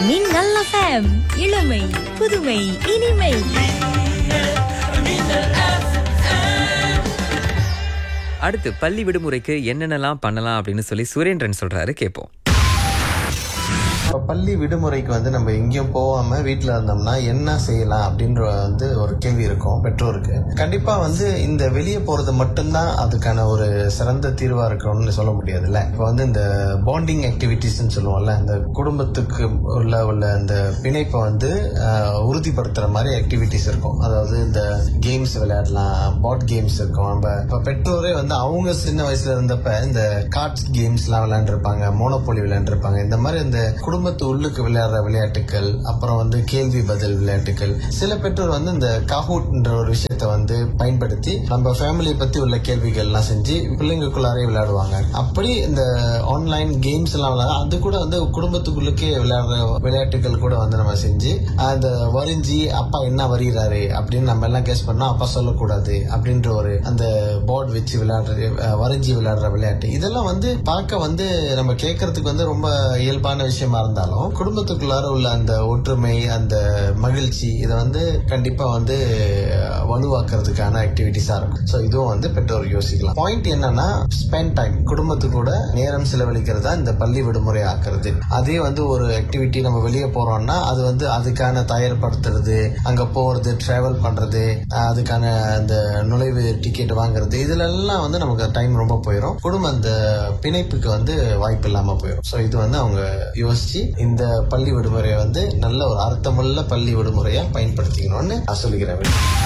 மின்னல் எஃப்எம் இளமை புதுமை இனிமை அடுத்து பள்ளி விடுமுறைக்கு என்னென்னலாம் பண்ணலாம் அப்படின்னு சொல்லி சுரேந்திரன் சொல்றாரு கேட்போம் இப்போ பள்ளி விடுமுறைக்கு வந்து நம்ம எங்கேயும் போகாம வீட்டில் இருந்தோம்னா என்ன செய்யலாம் அப்படின்ற வந்து ஒரு கேள்வி இருக்கும் பெற்றோருக்கு கண்டிப்பா வந்து இந்த வெளியே போறது மட்டும்தான் அதுக்கான ஒரு சிறந்த தீர்வா இருக்கணும்னு சொல்ல முடியாதுல்ல இப்போ வந்து இந்த பாண்டிங் ஆக்டிவிட்டிஸ்ன்னு சொல்லுவோம்ல இந்த குடும்பத்துக்கு உள்ள உள்ள இந்த பிணைப்பை வந்து ஆஹ், உறுதிப்படுத்துற மாதிரி ஆக்டிவிட்டிஸ் இருக்கும் அதாவது இந்த கேம்ஸ் விளையாடலாம் பாட் கேம்ஸ் இருக்கும் நம்ம இப்போ பெற்றோரே வந்து அவங்க சின்ன வயசுல இருந்தப்ப இந்த கார்ட்ஸ் கேம்ஸ்லாம் விளையாண்டுருப்பாங்க மோனோபோலி விளையாண்டுருப்பாங்க இந்த மாதிரி இந்த குடும்பத்து உள்ளுக்கு விளையாடுற விளையாட்டுகள் அப்புறம் வந்து கேள்வி பதில் விளையாட்டுகள் சில பெற்றோர் வந்து இந்த காஹூட்ன்ற ஒரு விஷயத்தை வந்து பயன்படுத்தி நம்ம ஃபேமிலியை பத்தி உள்ள கேள்விகள் எல்லாம் செஞ்சு பிள்ளைங்களுக்குள்ளாரே விளையாடுவாங்க அப்படி இந்த ஆன்லைன் கேம்ஸ் எல்லாம் விளையாட அது கூட வந்து குடும்பத்துக்குள்ளுக்கே விளையாடுற விளையாட்டுகள் கூட வந்து நம்ம செஞ்சு அந்த வரிஞ்சி அப்பா என்ன வரிகிறாரு அப்படின்னு நம்ம எல்லாம் கேஸ் பண்ணா அப்பா சொல்லக்கூடாது அப்படின்ற ஒரு அந்த போர்டு வச்சு விளையாடுறது அஹ், வரைஞ்சி விளையாடுற விளையாட்டு இதெல்லாம் வந்து பார்க்க வந்து நம்ம கேட்கறதுக்கு வந்து ரொம்ப இயல்பான விஷயமா இருந்தாலும் குடும்பத்துக்குள்ளார உள்ள அந்த ஒற்றுமை அந்த மகிழ்ச்சி இதை வந்து கண்டிப்பா வந்து அஹ், வலுவாக்குறதுக்கான ஆக்டிவிட்டிஸா இருக்கும் ஸோ இதுவும் வந்து பெற்றோர் யோசிக்கலாம் பாயிண்ட் என்னன்னா ஸ்பெண்ட் டைம் குடும்பத்து கூட நேரம் செலவழிக்கிறது தான் இந்த பள்ளி விடுமுறை ஆக்குறது அதே வந்து ஒரு ஆக்டிவிட்டி நம்ம வெளியே போறோம்னா அது வந்து அதுக்கான தயார்படுத்துறது அங்க போறது டிராவல் பண்றது அஹ், அதுக்கான அந்த நுழைவு டிக்கெட் வாங்குறது இதுல எல்லாம் வந்து நமக்கு டைம் ரொம்ப போயிடும் குடும்ப அந்த பிணைப்புக்கு வந்து வாய்ப்பு இல்லாம போயிடும் ஸோ இது வந்து அவங்க யோசிச்சு இந்த பள்ளி விடுமுறையை வந்து நல்ல ஒரு அர்த்தமுள்ள பள்ளி விடுமுறையா பயன்படுத்திக்கணும்னு நான் சொல்லிக்கிறேன்